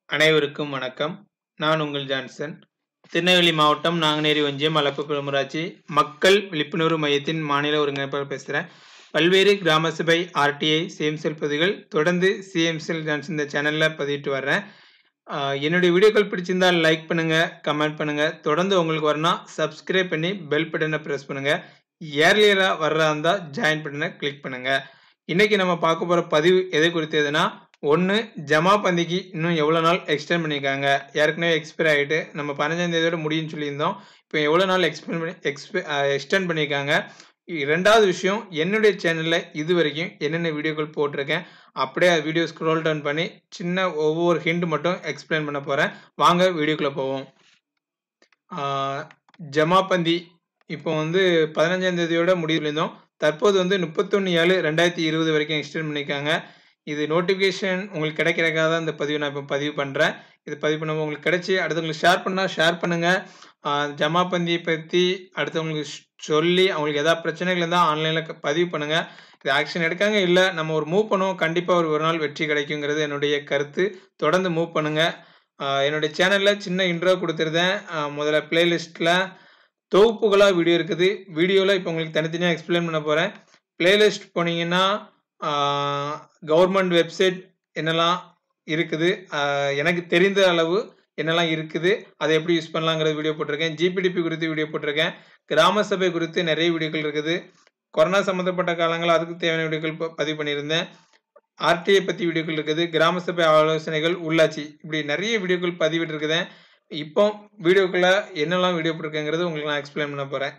அனைவருக்கும் வணக்கம் நான் உங்கள் ஜான்சன் திருநெல்வேலி மாவட்டம் நாங்குநேரி ஒன்றியம் மலப்புக்குளம் ஊராட்சி மக்கள் விழிப்புணர்வு மையத்தின் மாநில ஒருங்கிணைப்பாளர் பேசுகிறேன் பல்வேறு கிராம சபை ஆர்டிஐ சிஎம்செல் பதிவுகள் தொடர்ந்து சிஎம்செல் ஜான்சன் இந்த சேனலில் பதிவிட்டு வர்றேன் ஆஹ் என்னுடைய வீடியோக்கள் பிடிச்சிருந்தால் லைக் பண்ணுங்க கமெண்ட் பண்ணுங்க தொடர்ந்து உங்களுக்கு வரணும் சப்ஸ்கிரைப் பண்ணி பெல் பட்டனை ப்ரெஸ் பண்ணுங்க ஏர்லியராக வர்றதா இருந்தால் ஜாயின் பட்டனை கிளிக் பண்ணுங்க இன்னைக்கு நம்ம பார்க்க போகிற பதிவு எதை குறித்ததுன்னா ஒன்று ஜமா பந்திக்கு இன்னும் எவ்வளோ நாள் எக்ஸ்டெண்ட் பண்ணியிருக்காங்க ஏற்கனவே எக்ஸ்பைர் ஆகிட்டு நம்ம பதினஞ்சாம் தேதியோட முடியும்னு சொல்லியிருந்தோம் இப்போ எவ்வளோ நாள் எக்ஸ்பெண்ட் பண்ணி எக்ஸ்பெ எக்ஸ்டெண்ட் பண்ணியிருக்காங்க ரெண்டாவது விஷயம் என்னுடைய சேனலில் இது வரைக்கும் என்னென்ன வீடியோக்கள் போட்டிருக்கேன் அப்படியே வீடியோ ஸ்க்ரோல் டவுன் பண்ணி சின்ன ஒவ்வொரு ஹிண்ட் மட்டும் எக்ஸ்பிளைன் பண்ண போகிறேன் வாங்க வீடியோக்குள்ளே போவோம் ஆஹ் ஜமாபந்தி இப்போ வந்து பதினஞ்சாம் தேதியோட முடிவுலேருந்தோம் தற்போது வந்து முப்பத்தொன்று ஏழு ரெண்டாயிரத்தி இருபது வரைக்கும் எக்ஸ்டெண்ட் பண்ணியிருக்காங்க இது நோட்டிஃபிகேஷன் உங்களுக்கு கிடைக்கிறக்காக தான் இந்த பதிவு நான் இப்போ பதிவு பண்ணுறேன் இது பதிவு பண்ணும்போது உங்களுக்கு கிடைச்சி அடுத்தவங்களுக்கு ஷேர் பண்ணால் ஷேர் பண்ணுங்கள் ஜமாபந்தியை பற்றி அடுத்தவங்களுக்கு ஷ்- சொல்லி அவங்களுக்கு எதாவது பிரச்சனைகள் இருந்தால் ஆன்லைனில் பதிவு பண்ணுங்கள் இது ஆக்ஷன் எடுக்காங்க இல்லை நம்ம ஒரு மூவ் பண்ணுவோம் கண்டிப்பாக ஒரு ஒரு நாள் வெற்றி கிடைக்குங்கிறது என்னுடைய கருத்து தொடர்ந்து மூவ் பண்ணுங்கள் என்னுடைய சேனலில் சின்ன இன்ட்ரோ கொடுத்துருந்தேன் ஆஹ் முதல்ல பிளேலிஸ்ட்டில் தொகுப்புகளாக வீடியோ இருக்குது வீடியோவில் இப்போ உங்களுக்கு தனித்தனியாக எக்ஸ்பிளைன் பண்ண போகிறேன் பிளேலிஸ்ட் போனீங்கன்னா கவர்மெண்ட் வெப்சைட் என்னெல்லாம் இருக்குது ஆஹ் எனக்கு தெரிந்த அளவு என்னெல்லாம் இருக்குது அதை எப்படி யூஸ் பண்ணலாங்கிற வீடியோ போட்டிருக்கேன் ஜிபிடிபி குறித்து வீடியோ போட்டிருக்கேன் கிராம சபை குறித்து நிறைய வீடியோக்கள் இருக்குது கொரோனா சம்மந்தப்பட்ட காலங்கள் அதுக்கு தேவையான வீடியோக்கள் ப- பதிவு பண்ணியிருந்தேன் ஆர்டிஐ பற்றி வீடியோக்கள் இருக்குது கிராம சபை ஆலோசனைகள் உள்ளாட்சி இப்படி நிறைய வீடியோக்கள் பதிவிட்டு இருக்குதேன் இப்போ வீடியோக்குள்ள என்னெல்லாம் வீடியோ போட்டிருக்கேங்கிறது உங்களுக்கு நான் எக்ஸ்பிளைன் பண்ண போகிறேன்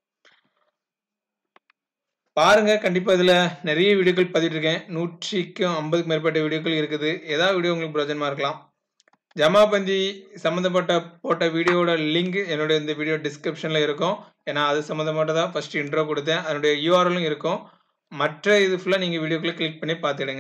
பாருங்க கண்டிப்பா இதுல நிறைய வீடியோக்கள் பதிவிட்டிருக்கேன் நூற்றிக்கும் ஐம்பதுக்கு மேற்பட்ட வீடியோக்கள் இருக்குது ஏதாவது வீடியோ உங்களுக்கு பிரயோஜனமா இருக்கலாம் ஜமாபந்தி சம்மந்தப்பட்ட போட்ட வீடியோவோட லிங்க் என்னோட இந்த வீடியோ டிஸ்கிரிப்ஷன்ல இருக்கும் ஏன்னா அது சம்மந்தப்பட்டதா ஃபர்ஸ்ட் இன்ட்ரோ கொடுத்தேன் அதனுடைய யூஆர்எலும் இருக்கும் மற்ற இது ஃபுல்லாக நீங்கள் வீடியோக்குள்ள கிளிக் பண்ணி பார்த்துடுங்க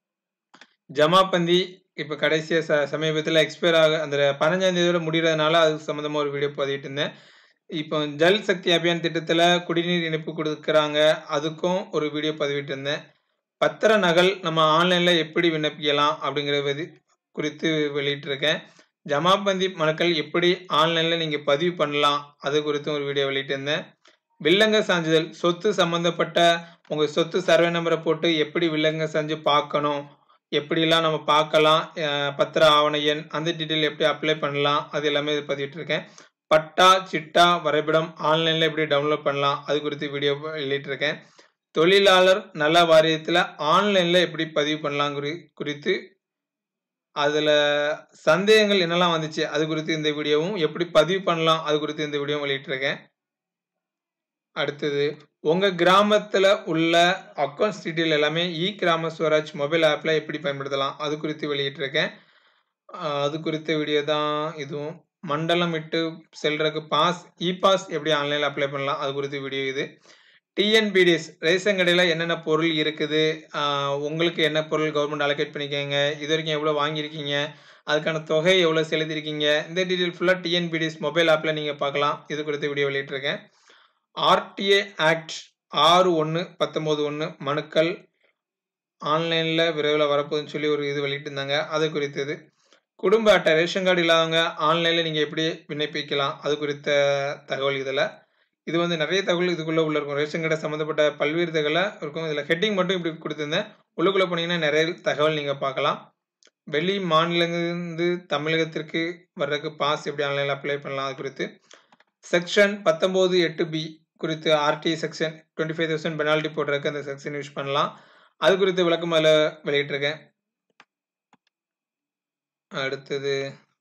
ஜமாபந்தி இப்போ கடைசியாக ச சமீபத்தில் எக்ஸ்பயர் ஆக அந்த பதினஞ்சாம் தேதியோட முடிகிறதுனால அது சம்மந்தமாக ஒரு வீடியோ பதிவிட்டு இருந்தேன் இப்போ ஜல் சக்தி அபியான் திட்டத்தில் குடிநீர் இணைப்பு கொடுக்குறாங்க அதுக்கும் ஒரு வீடியோ பதிவிட்டு இருந்தேன் பத்திர நகல் நம்ம ஆன்லைனில் எப்படி விண்ணப்பிக்கலாம் அப்படிங்கிறது குறித்து வெளியிட்டிருக்கேன் ஜமாபந்தி மனுக்கள் எப்படி ஆன்லைனில் நீங்கள் பதிவு பண்ணலாம் அது குறித்தும் ஒரு வீடியோ வெளியிட்டிருந்தேன் வில்லங்க சான்றிதழ் சொத்து சம்மந்தப்பட்ட உங்கள் சொத்து சர்வே நம்பரை போட்டு எப்படி வில்லங்க சாஞ்சு பார்க்கணும் எப்படிலாம் நம்ம பார்க்கலாம் அஹ் பத்திர ஆவண எண் அந்த டீட்டெயில் எப்படி அப்ளை பண்ணலாம் அது எல்லாமே இது பதிவிட்டு இருக்கேன் பட்டா சிட்டா வரைபடம் ஆன்லைனில் எப்படி டவுன்லோட் பண்ணலாம் அது குறித்து வீடியோ வெளியிட்டிருக்கேன் தொழிலாளர் நல வாரியத்தில் ஆன்லைனில் எப்படி பதிவு பண்ணலாம் குறி குறித்து அதில் சந்தேகங்கள் என்னெல்லாம் வந்துச்சு அது குறித்து இந்த வீடியோவும் எப்படி பதிவு பண்ணலாம் அது குறித்து இந்த வீடியோவும் வெளியிட்டிருக்கேன் அடுத்தது உங்கள் கிராமத்தில் உள்ள அக்கௌண்ட்ஸ் டீட்டெயில் எல்லாமே இ கிராம ஸ்வராஜ் மொபைல் ஆப்பில் எப்படி பயன்படுத்தலாம் அது குறித்து வெளியிட்டிருக்கேன் ஆஹ் அது குறித்த வீடியோ தான் இதுவும் மண்டலம் விட்டு செல்றதுக்கு பாஸ் இ பாஸ் எப்படி ஆன்லைனில் அப்ளை பண்ணலாம் அது குறித்து வீடியோ இது டிஎன்பிடிஎஸ் ரேஷன் கடையில் என்னென்ன பொருள் இருக்குது ஆஹ் உங்களுக்கு என்ன பொருள் கவர்மெண்ட் அலோகேட் பண்ணிக்கங்க இது வரைக்கும் எவ்வளோ வாங்கியிருக்கீங்க அதுக்கான தொகை எவ்வளோ செலுத்திருக்கீங்க இந்த டீட்டெயில் ஃபுல்லாக டிஎன்பிடிஎஸ் மொபைல் ஆப்பில் நீங்கள் பார்க்கலாம் இது குறித்த வீடியோ வெளியிட்டிருக்கேன் ஆர்டிஏ ஆக்ட் ஆறு ஒன்று பத்தொம்போது ஒன்று மனுக்கள் ஆன்லைனில் விரைவில் வரப்போகுதுன்னு சொல்லி ஒரு இது வெளியிட்டிருந்தாங்க அது குறித்தது குடும்ப அட்டை ரேஷன் கார்டு இல்லாதவங்க ஆன்லைனில் நீங்கள் எப்படி விண்ணப்பிக்கலாம் அது குறித்த தகவல் இதில் இது வந்து நிறைய தகவல் இதுக்குள்ளே உள்ள இருக்கும் ரேஷன் கார்டை சம்மந்தப்பட்ட பல்வேறு தகவலை இருக்கும் இதில் ஹெட்டிங் மட்டும் இப்படி கொடுத்துருந்தேன் உள்ளுக்குள்ளே போனீங்கன்னா நிறைய தகவல் நீங்கள் பார்க்கலாம் வெளி மாநிலங்களிலிருந்து தமிழகத்திற்கு வர்றதுக்கு பாஸ் எப்படி ஆன்லைனில் அப்ளை பண்ணலாம் அது குறித்து செக்ஷன் பத்தொம்போது எட்டு பி குறித்து RT section twenty five thousand penalty போடுறதுக்கு அந்த செக்ஷன் யூஸ் பண்ணலாம் அது குறித்து விளக்கம் அதில் வெளியிட்டிருக்கேன் அடுத்தது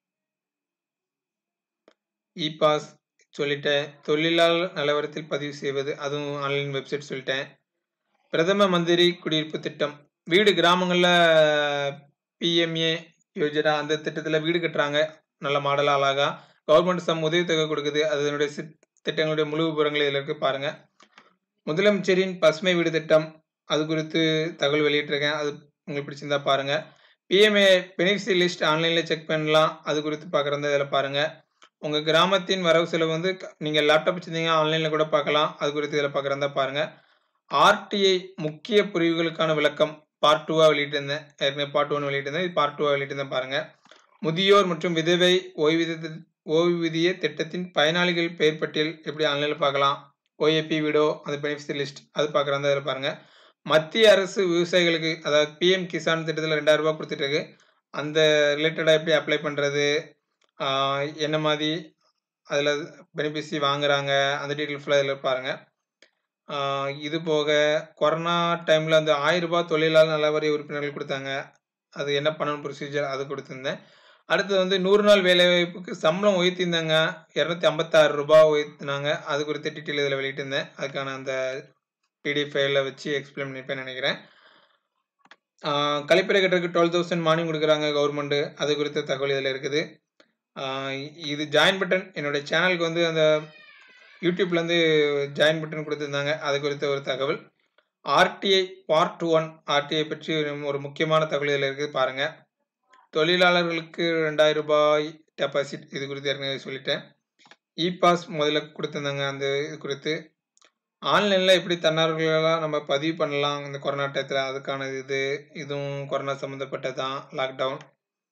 இ பாஸ் சொல்லிட்டேன் தொழிலாளர் நிலவரத்தில் பதிவு செய்வது அதுவும் ஆன்லைன் வெப்சைட் சொல்லிட்டேன் பிரதம மந்திரி குடியிருப்பு திட்டம் வீடு கிராமங்களில் பிஎம்ஏ யோஜனா அந்த திட்டத்தில் வீடு கட்டுறாங்க நல்ல மாடலாக அழகா கவர்மெண்ட் சம் உதவித்தொகை கொடுக்குது அதனுடைய சித்- திட்டங்களுடைய முழு விவரங்கள் இதில் இருக்கு பாருங்க முதலமைச்சரின் பசுமை வீடு திட்டம் அது குறித்து தகவல் வெளியிட்டிருக்கேன் அது உங்களுக்கு பிடிச்சிருந்தா பாருங்க பிஎம்ஏ பெனிஃபிஷரி லிஸ்ட் ஆன்லைனில் செக் பண்ணலாம் அது குறித்து பார்க்குறதா இதில் பாருங்க உங்கள் கிராமத்தின் வரவு செலவு வந்து க- நீங்கள் லேப்டாப் வச்சிருந்தீங்க ஆன்லைனில் கூட பார்க்கலாம் அது குறித்து இதில் பார்க்குறதா பாருங்க ஆர்டிஐ முக்கிய பிரிவுகளுக்கான விளக்கம் பார்ட் டூவாக வெளியிட்டிருந்தேன் ஏற்கனவே பார்ட் ஒன் வெளியிட்டிருந்தேன் இது பார்ட் டூவாக வெளியிட்டிருந்தேன் பாருங்க முதியோர் மற்றும் விதவை ஓய்வூதிய ஓய்வூதிய திட்டத்தின் பயனாளிகள் பெயர் பட்டியல் எப்படி ஆன்லைனில் பார்க்கலாம் ஓஏபி விடோ அது பெனிஃபிட் லிஸ்ட் அது பார்க்குறாங்க அதில் பாருங்கள் மத்திய அரசு விவசாயிகளுக்கு அதாவது பிஎம் கிசான் திட்டத்தில் ரெண்டாயிரம் ரூபாய் கொடுத்துட்டு இருக்கு அந்த ரிலேட்டடாக எப்படி அப்ளை பண்ணுறது என்ன மாதிரி அதில் பெனிஃபிட்ஸி வாங்குறாங்க அந்த டீட்டெயில் ஃபுல்லாக இதில் பாருங்கள் இது போக கொரோனா டைமில் அந்த ஆயிரம் ரூபாய் தொழிலாளர் நல வாரிய உறுப்பினர்கள் கொடுத்தாங்க அது என்ன பண்ணணும் ப்ரொசீஜர் அது கொடுத்துருந்தேன் அடுத்தது வந்து நூறு நாள் வேலைவாய்ப்புக்கு சம்பளம் உயர்த்தியிருந்தாங்க இரநூத்தி ஐம்பத்தாறு ரூபாய் உயர்த்தினாங்க அது குறித்த டீட்டெயில் இதில் வெளியிட்டிருந்தேன் அதுக்கான அந்த பிடிஎஃப் ஃபைலில் வச்சு எக்ஸ்பிளைன் பண்ணிப்பேன் நினைக்கிறேன் கழிப்பறை கட்டுறதுக்கு டுவெல் தௌசண்ட் மார்னிங் கொடுக்குறாங்க கவர்மெண்ட்டு அது குறித்த தகவல் இதில் இருக்குது இது ஜாயின் பட்டன் என்னுடைய சேனலுக்கு வந்து அந்த யூடியூப்லேருந்து ஜாயின் பட்டன் கொடுத்துருந்தாங்க அது குறித்த ஒரு தகவல் ஆர்டிஐ பார்ட் ஒன் ஆர்டிஐ பற்றி ஒரு முக்கியமான தகவல் இதில் இருக்குது பாருங்கள் தொழிலாளர்களுக்கு ரெண்டாயிரம் ரூபாய் டெபாசிட் இது குறித்து ஏற்கனவே சொல்லிட்டேன் இ பாஸ் முதல்ல கொடுத்துருந்தாங்க அந்த இது குறித்து ஆன்லைனில் எப்படி தன்னார்வலர்களாக நம்ம பதிவு பண்ணலாம் இந்த கொரோனா டயத்தில் அதுக்கான இது இதுவும் கொரோனா சம்மந்தப்பட்டது தான் லாக்டவுன்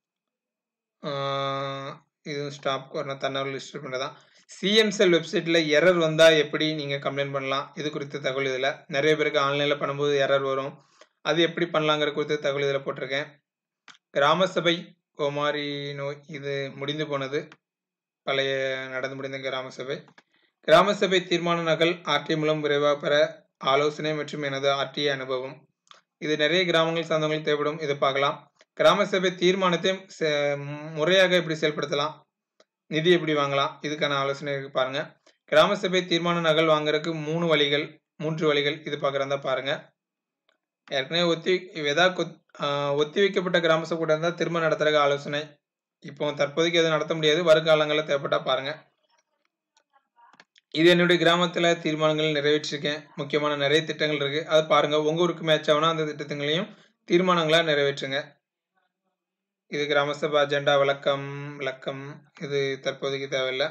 இதுவும் ஸ்டாப் கொரோனா தன்னார்வல் லிஸ்ட் பண்ணுறதான் சிஎம்செல் வெப்சைட்டில் எரர் வந்தால் எப்படி நீங்கள் கம்ப்ளைண்ட் பண்ணலாம் இது குறித்த தகவல் இதில் நிறைய பேருக்கு ஆன்லைனில் பண்ணும்போது எரர் வரும் அது எப்படி பண்ணலாங்கிற குறித்த தகவல் இதில் போட்டிருக்கேன் கிராம சபை கோமாரி நோய் இது முடிந்து போனது பழைய நடந்து முடிந்த கிராம சபை கிராம சபை தீர்மான நகல் ஆர்டி மூலம் விரைவாக பெற ஆலோசனை மற்றும் எனது ஆர்டிஐ அனுபவம் இது நிறைய கிராமங்கள் சார்ந்தவங்களுக்கு தேவைப்படும் இதை பார்க்கலாம் கிராம சபை தீர்மானத்தை முறையாக எப்படி செயல்படுத்தலாம் நிதி எப்படி வாங்கலாம் இதுக்கான ஆலோசனை இருக்கு பாருங்க கிராம சபை தீர்மான நகல் வாங்குறதுக்கு மூணு வழிகள் மூன்று வழிகள் இது பார்க்குறதா பாருங்க ஏற்கனவே ஒத்தி எதாவது ஒத்தி வைக்கப்பட்ட கிராம சபை கூட இருந்தால் திரும்ப நடத்துறதுக்கு ஆலோசனை இப்போ தற்போதைக்கு எதுவும் நடத்த முடியாது வருங்காலங்களில் தேவைப்பட்டா பாருங்க இது என்னுடைய கிராமத்தில் தீர்மானங்கள் நிறைவேற்றிருக்கேன் முக்கியமான நிறைய திட்டங்கள் இருக்கு அது பாருங்க உங்க ஊருக்கு மேட்ச் ஆகுனா அந்த திட்டங்களையும் தீர்மானங்களா நிறைவேற்றுங்க இது கிராம சபை அஜெண்டா விளக்கம் விளக்கம் இது தற்போதைக்கு தேவையில்லை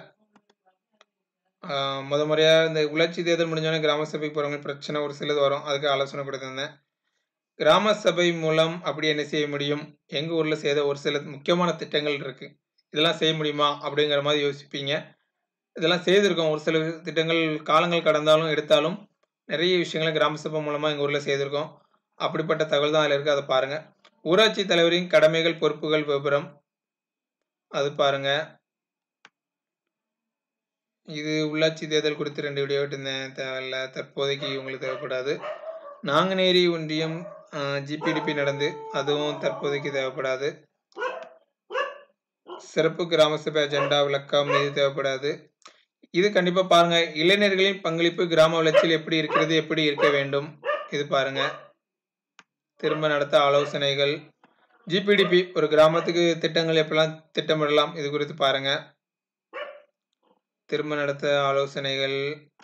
முத முறையாக இந்த உள்ளாட்சி தேர்தல் முடிஞ்சோடனே கிராம சபைக்கு போகிறவங்க பிரச்சனை ஒரு சிலது வரும் அதுக்கு ஆலோசனை கொடுத்துருந்தேன் கிராம சபை மூலம் அப்படி என்ன செய்ய முடியும் எங்கள் ஊரில் செய்த ஒரு சில முக்கியமான திட்டங்கள் இருக்குது இதெல்லாம் செய்ய முடியுமா அப்படிங்கிற மாதிரி யோசிப்பீங்க இதெல்லாம் செய்திருக்கோம் ஒரு சில திட்டங்கள் காலங்கள் கடந்தாலும் எடுத்தாலும் நிறைய விஷயங்களை கிராம சபை மூலமாக எங்கள் ஊரில் செய்திருக்கோம் அப்படிப்பட்ட தகவல் தான் அதில் இருக்குது அதை பாருங்கள் ஊராட்சி தலைவரின் கடமைகள் பொறுப்புகள் விவரம் அது பாருங்க இது உள்ளாட்சி தேர்தல் குறித்து ரெண்டு வீடியோ விட்டுருந்தேன் தேவையில்ல தற்போதைக்கு உங்களுக்கு தேவைப்படாது நாங்குநேரி ஒன்றியம் ஜிபிடிபி நடந்து அதுவும் தற்போதைக்கு தேவைப்படாது சிறப்பு கிராம சபை அஜெண்டா விளக்கம் இது தேவைப்படாது இது கண்டிப்பா பாருங்க இளைஞர்களின் பங்களிப்பு கிராம வளர்ச்சியில் எப்படி இருக்கிறது எப்படி இருக்க வேண்டும் இது பாருங்க திரும்ப நடத்த ஆலோசனைகள் ஜிபிடிபி ஒரு கிராமத்துக்கு திட்டங்கள் எப்பெல்லாம் திட்டமிடலாம் இது குறித்து பாருங்க திரும்ப நடத்த ஆலோசனைகள்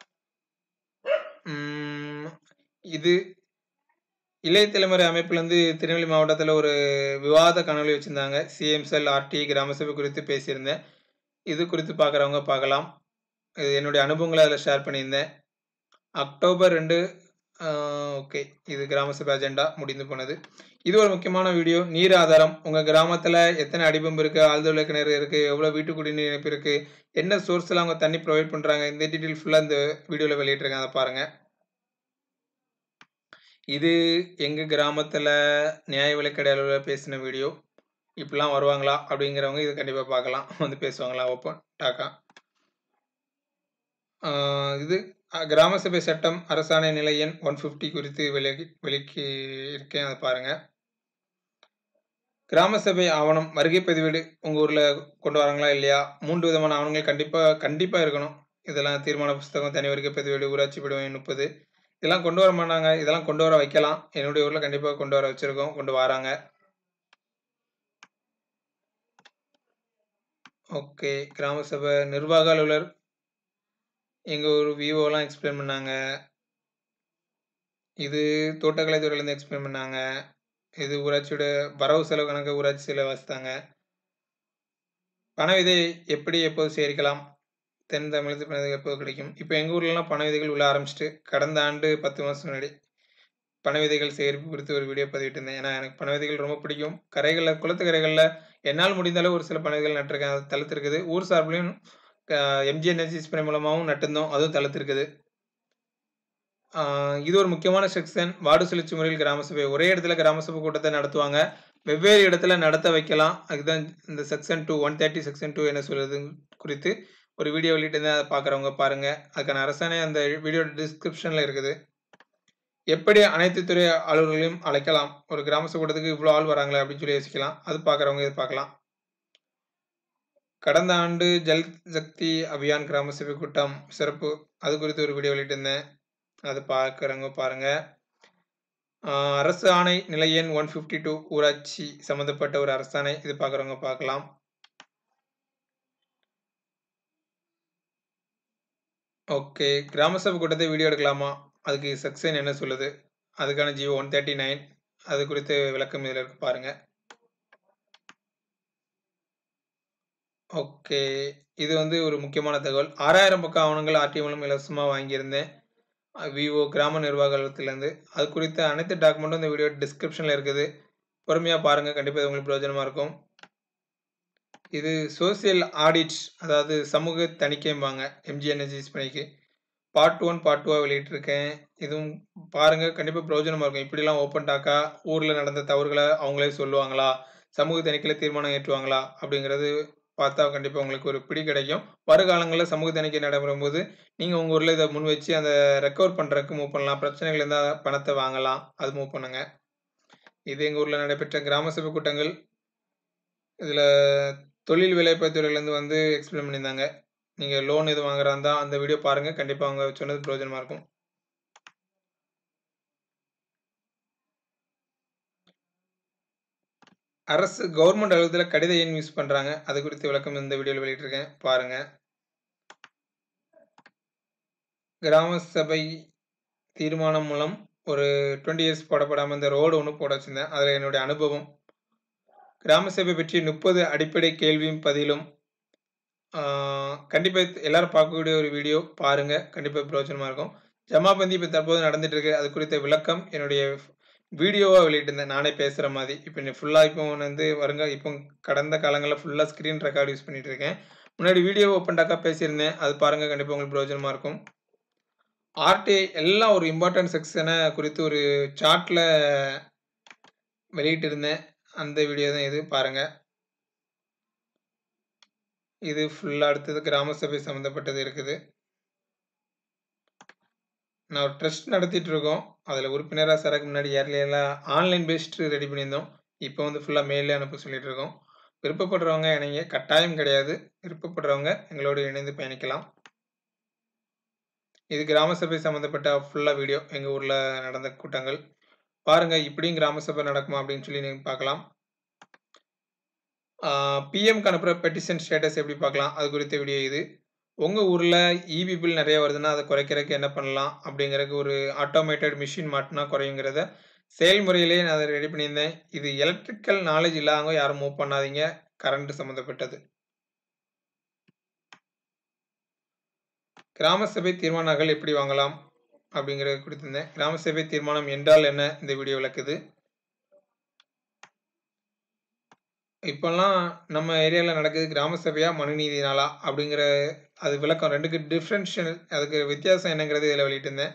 இது இளைய தலைமுறை அமைப்புலேருந்து திருநெல்வேலி மாவட்டத்தில் ஒரு விவாத கனவு வச்சுருந்தாங்க சிஎம்செல் ஆர்டி கிராம சபை குறித்து பேசியிருந்தேன் இது குறித்து பார்க்குறவங்க பார்க்கலாம் இது என்னுடைய அனுபவங்களை அதில் ஷேர் பண்ணியிருந்தேன் அக்டோபர் ரெண்டு ஓகே இது கிராம சபை அஜெண்டா முடிந்து போனது இது ஒரு முக்கியமான வீடியோ நீர் ஆதாரம் உங்கள் கிராமத்தில் எத்தனை அடிபம்பு இருக்குது ஆழ்துளை கிணறு இருக்குது எவ்வளோ வீட்டு குடிநீர் இணைப்பு இருக்குது என்ன சோர்ஸில் அவங்க தண்ணி ப்ரொவைட் பண்ணுறாங்க இந்த டீட்டெயில் ஃபுல்லாக இந்த வீடியோவில் வெளியிட்டிருக்கேன் அதை பாருங்கள் இது எங்கள் கிராமத்தில் நியாய விலைக்கடையில் பேசின வீடியோ இப்படிலாம் வருவாங்களா அப்படிங்கிறவங்க இது கண்டிப்பாக பார்க்கலாம் வந்து பேசுவாங்களா ஓப்பன் டாக்கா இது கிராம சபை சட்டம் அரசாணை நிலை எண் ஒன் ஃபிஃப்டி குறித்து விலகி விலக்கி இருக்கேன் அதை பாருங்கள் கிராம சபை ஆவணம் வருகை பதிவேடு உங்கள் ஊரில் கொண்டு வராங்களா இல்லையா மூன்று விதமான ஆவணங்கள் கண்டிப்பாக கண்டிப்பாக இருக்கணும் இதெல்லாம் தீர்மான புஸ்தகம் தனி வருகை பதிவேடு ஊராட்சி பிடிவம் முப்பது இதெல்லாம் கொண்டு வர மாட்டாங்க இதெல்லாம் கொண்டு வர வைக்கலாம் என்னுடைய ஊரில் கண்டிப்பாக கொண்டு வர வச்சுருக்கோம் கொண்டு வராங்க ஓகே கிராம சபை நிர்வாக அலுவலர் எங்கள் ஒரு விவோலாம் எக்ஸ்பிளைன் பண்ணாங்க இது தோட்டக்கலை துறையிலேருந்து எக்ஸ்பிளைன் பண்ணாங்க இது ஊராட்சியோட வரவு செலவு கணக்கு ஊராட்சி செலவு வாசித்தாங்க பண விதை எப்படி எப்போது சேரிக்கலாம் தென் தமிழகத்தில் பண விதை எப்போது கிடைக்கும் இப்போ எங்கள் ஊர்லலாம் பண விதைகள் உள்ள ஆரம்பிச்சிட்டு கடந்த ஆண்டு பத்து மாதம் முன்னாடி பனை விதைகள் சேகரிப்பு குறித்து ஒரு வீடியோ பதிவிட்டிருந்தேன். ஏன்னா, எனக்கு பனை விதைகள் ரொம்ப பிடிக்கும். கரைகள்ல குளத்து கரைகள்ல என்னால் முடிந்த அளவு ஒரு சில பனை விதைகள் நட்டுருக்கேன். அது தளிர்த்திருக்குது. ஊர் சார்புலயும் க எம்ஜி எனர்ஜி ஸ்ப்ரே மூலமாவும் நட்டிருந்தோம். அதுவும் தளிர்த்திருக்குது. ஆ இது ஒரு முக்கியமான செக்ஷன். வார்டு சுழற்சி முறையில் கிராம சபை. ஒரே இடத்துல கிராம சபை கூட்டத்த நடத்துவாங்க. வெவ்வேறு இடத்துல நடத்த வைக்கலாம். அதுதான் இந்த செக்ஷன் 2 130 செக்ஷன் 2 என்ன சொல்லுது குறித்து ஒரு வீடியோ வெளியிட்டிருந்தேன். அத பார்க்குறவங்க பாருங்க. அதுக்கான அரசாணை அந்த வீடியோ டிஸ்கிரிப்ஷன்ல இருக்குது. எப்படி அனைத்து துறை அலுவலர்களையும் அழைக்கலாம்? ஒரு கிராம சபை கூட்டத்துக்கு இவ்ளோ ஆள் வராங்களே அப்படின்னு சொல்லி யோசிக்கலாம். அது பார்க்குறவங்க இத பார்க்கலாம். கடந்த ஆண்டு ஜல் சக்தி அபியான் கிராம சபை கூட்டம் சிறப்பு. அது குறித்து ஒரு வீடியோ வெளியிட்டிருந்தேன். அது பார்க்குறவங்க பாருங்க. ஆ அரசு ஆணை நிலை எண் 152 ஊராட்சி சம்மந்தப்பட்ட ஒரு அரசாணை. இது பார்க்குறவங்க பார்க்கலாம். ஓகே. கிராம சபை கூட்டத்தை வீடியோ எடுக்கலாமா? அதுக்கு செக்ஷன் என்ன சொல்லுது? அதுக்கான ஜியோ 139 அது குறித்த விளக்கம் இதுல இருக்கு பாருங்க. ஓகே. இது வந்து ஒரு முக்கியமான தகவல். 6000 பக்க ஆவணங்கள் ஆர்டிஓ மூலம் இலவசமா வாங்கியிருந்தேன். அ விஓ கிராம நிர்வாக அலுவலகத்திலேருந்து. அது குறித்த அனைத்து டாக்குமெண்ட்டும் இந்த வீடியோ டிஸ்கிரிப்ஷன்ல இருக்குது. பொறுமையா பாருங்க. கண்டிப்பா இது உங்களுக்கு பிரயோஜனமா இருக்கும். இது சோசியல் ஆடிட் அதாவது சமூக தணிக்கைம்பாங்க. எம்ஜி எனர்ஜி ஸ்ப்ரேக்கு. பார்ட் 1, பார்ட் 2வா வெளியிட்டிருக்கேன். இதுவும் பாருங்க. கண்டிப்பா பிரயோஜனமா இருக்கும். இப்படிலாம் ஓப்பன் டாக்கா ஊர்ல நடந்த தவறுகள அவங்களே சொல்லுவாங்களா? சமூக தணிக்கையில தீர்மானம் ஏற்றுவாங்களா? அப்படிங்கிறது பார்த்தா கண்டிப்பா உங்களுக்கு ஒரு பிடி கிடைக்கும். வருங்காலங்கள்ல சமூக தணிக்கை நடைபெறும்போது, நீங்க உங்க ஊர்ல இத முன் வச்சு அந்த ரெக்கவர் பண்றதுக்கு மூவ் பண்ணலாம். பிரச்சனைகள் இருந்தா பணத்த வாங்கலாம். அது மூவ் பண்ணுங்க. இது எங்க ஊர்ல நடைபெற்ற கிராம சபை கூட்டங்கள். இதுல தொழில் வேலைவாய்ப்பு துறையிலேருந்து வந்து எக்ஸ்பிளைன் பண்ணியிருந்தாங்க. நீங்க லோன் எதுவும் வாங்குறதா இருந்தா அந்த வீடியோ பாருங்க. கண்டிப்பா அவங்க சொன்னது பிரயோஜனமா இருக்கும். அரசு கவர்ன்மெண்ட் அலுவலகத்தில கடித எண் யூஸ் பண்றாங்க. அது குறித்த விளக்கம் இந்த வீடியோல வெளியிட்டிருக்கேன். பாருங்க. கிராம சபை தீர்மானம் மூலம் ஒரு 20 இயர்ஸ் போடப்படாம இந்த ரோடு ஒண்ணு போட வச்சிருந்தேன். அதுல என்னுடைய அனுபவம். கிராம சபை பற்றி 30 அடிப்படை கேள்வியும் பதிலும். ஆ கண்டிப்பா எல்லாரும் பார்க்கக்கூடிய ஒரு வீடியோ. பாருங்க. கண்டிப்பா பிரயோஜனமா இருக்கும். ஜமாபந்தி இப்ப தற்போது நடந்துட்டு இருக்கு. அது குறித்த விளக்கம் என்னுடைய வீடியோவா வெளியிட்டிருந்தேன். நானே பேசுற மாரி. இப்ப ஃபுல்லா இப்போ வந்து வருங்க இப்போ கடந்த காலங்கள்ல ஃபுல்லா ஸ்க்ரீன் ரெக்கார்ட் யூஸ் பண்ணிட்டு இருக்கேன். முன்னாடி வீடியோ ஓப்பன் டாக்கா பேசியிருந்தேன். அது பாருங்க. கண்டிப்பா உங்களுக்கு பிரயோஜனமா இருக்கும். ஆர்டிஐ எல்லாம் ஒரு இம்பார்ட்டன்ட் செக்ஷன குறித்து ஒரு சார்ட்ல வெளியிட்டிருந்தேன். அந்த வீடியோ தான் இது. பாருங்க. இது ஃபுல்லா அடுத்தது கிராம சபை சம்மந்தப்பட்டது இருக்குது. நான் ஒரு ட்ரஸ்ட் நடத்திட்டு இருக்கோம். அதுல உறுப்பினரா சேரக்கு முன்னாடி இயர்லியலா ஆன்லைன் பேஸ்ட் ரெடி பண்ணியிருந்தோம். இப்போ வந்து ஃபுல்லா மெயில்லே அனுப்ப சொல்லிட்டு இருக்கோம். விருப்பப்படுறவங்க இணைங்க. கட்டாயம் கிடையாது. விருப்பப்படுறவங்க எங்களோடு இணைந்து பயணிக்கலாம். இது கிராம சபை சம்மந்தப்பட்ட ஃபுல்லா வீடியோ. எங்க ஊர்ல நடந்த கூட்டங்கள். பாருங்க. இப்படியும் கிராம சபை நடக்குமா? அப்படின்னு சொல்லி நீங்க பார்க்கலாம். ஆ பிஎம்க்கு அனுப்புற பெட்டிஷன் ஸ்டேட்டஸ் எப்படி பார்க்கலாம்? அது குறித்த வீடியோ இது. உங்க ஊர்ல ஈபி பில் நெறைய வருதுன்னா, அத குறைக்கிறதுக்கு என்ன பண்ணலாம்? அப்படிங்கிறதுக்கு ஒரு ஆட்டோமேட்டட் மெஷின் மாட்டுனா குறையுங்கிறத செயல்முறையிலேயே நான் அத ரெடி பண்ணியிருந்தேன். இது எலக்ட்ரிக்கல் நாலேட்ஜ் இல்லாதவங்க யாரும் மூவ் பண்ணாதீங்க. கரண்ட் சம்மந்தப்பட்டது. கிராம சபை தீர்மான நகல் எப்படி வாங்கலாம்? அப்படிங்கிறத குடுத்திருந்தேன். கிராம சபை தீர்மானம் என்றால் என்ன? இந்த வீடியோ விளக்குது. இப்பல்லாம் நம்ம ஏரியால நடக்குது கிராம சபையா? மனுநீதி நாளா? அப்படிங்கிற அது விளக்கம் 2க்கு டிஃபரன்ஷியல் அதுக்கு வித்தியாசம் என்னங்கிறது இதுல வெளியிட்டிருந்தேன்.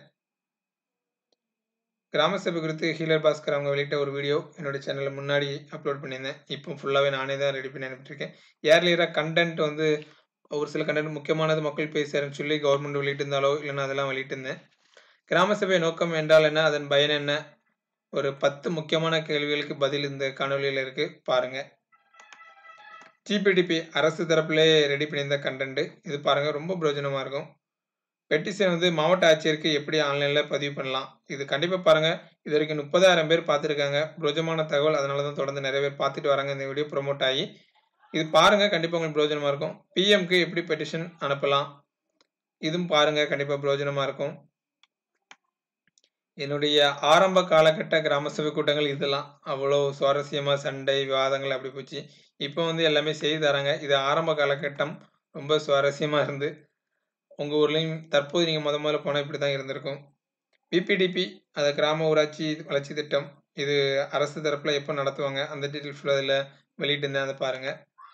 கிராம சபை குறித்து ஹீலர் பாஸ்கர் அவங்க வெளியிட்ட ஒரு வீடியோ என்னோட சேனல்ல முன்னாடி அப்லோட் பண்ணியிருந்தேன். இப்போ ஃபுல்லாவே நானே தான் ரெடி பண்ணி அனுப்பிட்டுருக்கேன். இயர்லியரா கன்டென்ட் வந்து ஒரு சில கன்டென்ட் முக்கியமானது மக்கள் போய் சேரும்ன்னு சொல்லி கவர்ன்மெண்ட் வெளியிட்டிருந்தாலோ, இல்லன்னா அதெல்லாம் வெளியிட்டிருந்தேன். கிராம சபை நோக்கம் என்றால் என்ன? அதன் பயன் என்ன? ஒரு 10 முக்கியமான கேள்விகளுக்கு பதில் இந்த காணொளியில இருக்கு. பாருங்க. ஜிபிடிபி அரசு தரப்பிலே ரெடி பண்ணியிருந்த கன்டென்ட். இது பாருங்க. ரொம்ப பிரயோஜனமா இருக்கும். பெட்டிஷன் வந்து மாவட்ட ஆட்சியருக்கு எப்படி ஆன்லைன்ல பதிவு பண்ணலாம்? இது கண்டிப்பா பாருங்க. இதுவரைக்கும் 30,000 பேர் பார்த்துருக்காங்க. பிரயோஜனமான தகவல். அதனால தான் தொடர்ந்து நெறைய பேர் பார்த்துட்டு வராங்க. இந்த வீடியோ புரமோட் ஆகி. இது பாருங்க. கண்டிப்பா உங்களுக்கு பிரயோஜனமா இருக்கும். பிஎம்க்கு எப்படி பெட்டிஷன் அனுப்பலாம்? இதுவும் பாருங்க. கண்டிப்பா பிரயோஜனமா இருக்கும். என்னுடைய ஆரம்ப காலகட்ட கிராம சபை கூட்டங்கள் இதெல்லாம். அவ்வளோ சுவாரஸ்யமா சண்டை, விவாதங்கள் அப்படி போச்சு. இப்போ வந்து எல்லாமே செய்து தராங்க. இது ஆரம்ப காலகட்டம். ரொம்ப சுவாரஸ்யமா இருந்து உங்க ஊர்லயும் தற்போது நீங்க மொத மொதல்ல போனா இப்படித்தான் இருந்திருக்கும். பிபிடிபி அது கிராம ஊராட்சி வளர்ச்சி திட்டம் இது அரசு தரப்புல எப்போ நடத்துவாங்க அந்த டீட்டெயில் ஃபுல்லாக அதில் வெளியிட்டிருந்தேன் அதை பாருங்க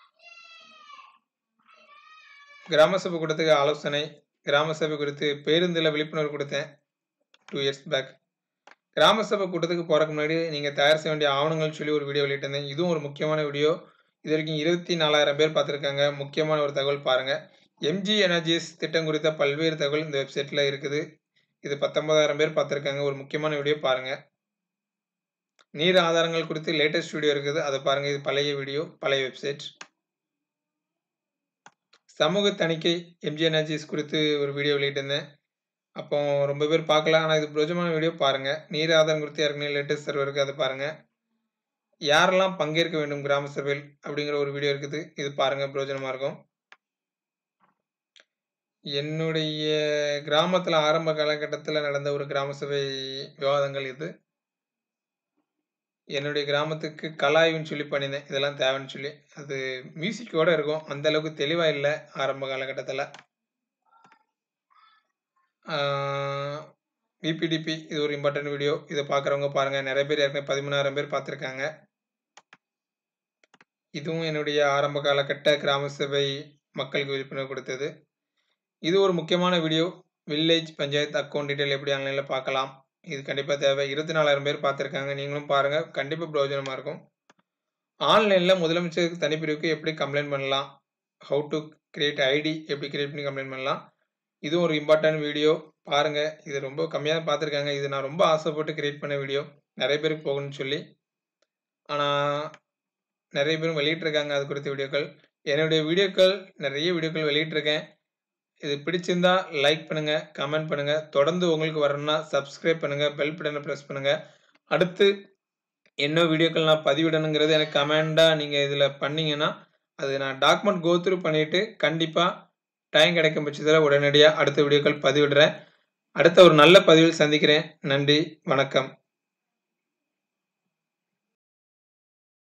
கிராம சபை கூட்டத்துக்கு ஆலோசனை கிராம சபை குறித்து பேருந்தில் விழிப்புணர்வு கொடுத்தேன் டூ இயர்ஸ் பேக் கிராம சபை கூட்டத்துக்கு போகிறக்கு முன்னாடி நீங்கள் தயார் செய்ய வேண்டிய ஆவணங்கள் சொல்லி ஒரு வீடியோ வெளியிட்டிருந்தேன் இதுவும் ஒரு முக்கியமான வீடியோ இது வரைக்கும் இருபத்தி நாலாயிரம் பேர் பார்த்துருக்காங்க முக்கியமான ஒரு தகவல் பாருங்கள் எம்ஜி எனர்ஜிஸ் திட்டம் குறித்த பல்வேறு தகவல் இந்த வெப்சைட்டில் இருக்குது இது பத்தொன்பதாயிரம் பேர் பார்த்துருக்காங்க ஒரு முக்கியமான வீடியோ பாருங்கள் நீர் ஆதாரங்கள் குறித்து லேட்டஸ்ட் வீடியோ இருக்குது அதை பாருங்கள் இது பழைய வீடியோ பழைய வெப்சைட் சமூக தணிக்கை எம்ஜி எனர்ஜிஸ் குறித்து ஒரு வீடியோ வெளியிட்டிருந்தேன் அப்போ ரொம்ப பேர் பார்க்கல ஆனால் இது பிரோஜமான வீடியோ பாருங்கள் நீர் ஆதாரம் குறித்து ஏற்கனவே லேட்டஸ்ட் சர்வர் இருக்குது அதை பாருங்கள் யாரெல்லாம் பங்கேற்க வேண்டும் கிராம சபையில் அப்படிங்கிற ஒரு வீடியோ இருக்குது இது பாருங்கள் பிரோஜனமாக இருக்கும் என்னுடைய கிராமத்தில் ஆரம்ப காலகட்டத்தில் நடந்த ஒரு கிராம சபை விவாதங்கள் இது என்னுடைய கிராமத்துக்கு கலாய்வுன்னு சொல்லி பண்ணியிருந்தேன் இதெல்லாம் தேவைன்னு சொல்லி அது மியூசிக்கோட இருக்கும் அந்த அளவுக்கு தெளிவாக இல்லை ஆரம்ப காலகட்டத்தில் விபிடிபி இது ஒரு இம்பார்ட்டன்ட் வீடியோ இதை பார்க்குறவங்க பாருங்கள் நிறைய பேர் ஏற்கனவே பதிமூணாயிரம் பேர் பார்த்துருக்காங்க இதுவும் என்னுடைய ஆரம்ப காலகட்ட கிராம சபை மக்களுக்கு விழிப்புணர்வு கொடுத்தது இது ஒரு முக்கியமான video village panchayat account detail எப்படி ஆன்லைனில் பார்க்கலாம் இது கண்டிப்பாக தேவை இருபத்தி நாலாயிரம் பேர் பார்த்துருக்காங்க நீங்களும் பாருங்கள் கண்டிப்பாக பிரயோஜனமாக இருக்கும் ஆன்லைனில் முதலமைச்சருக்கு தனிப்பிரிவுக்கு எப்படி கம்ப்ளைண்ட் பண்ணலாம் ஹவு டு கிரியேட் ஐடி எப்படி கிரியேட் பண்ணி கம்ப்ளைண்ட் பண்ணலாம் இதுவும் ஒரு இம்பார்ட்டன்ட் வீடியோ பாருங்கள் இது ரொம்ப கம்மியாக பார்த்துருக்காங்க இது நான் ரொம்ப ஆசைப்பட்டு கிரியேட் பண்ண வீடியோ நிறைய பேருக்கு போகணும்னு சொல்லி ஆனால் நிறைய பேரும் வெளியிட்டிருக்காங்க அது குறித்த வீடியோக்கள் என்னுடைய வீடியோக்கள் நிறைய வீடியோக்கள் வெளியிட்டிருக்கேன் இது பிடிச்சிருந்தா லைக் பண்ணுங்க கமெண்ட் பண்ணுங்க தொடர்ந்து உங்களுக்கு வரணும்னா சப்ஸ்கிரைப் பண்ணுங்க பெல் பட்டனை ப்ரெஸ் பண்ணுங்க அடுத்து என்ன வீடியோக்கள் நான் பதிவிடணுங்கிறது எனக்கு கமெண்டாக நீங்கள் இதில் பண்ணீங்கன்னா அது நான் டாக்குமெண்ட் கோத்ரூ பண்ணிவிட்டு கண்டிப்பாக டைம் கிடைக்கும் பட்சத்தில் உடனடியாக அடுத்த வீடியோக்கள் பதிவிடுறேன் அடுத்த ஒரு நல்ல பதிவில் சந்திக்கிறேன் நன்றி வணக்கம்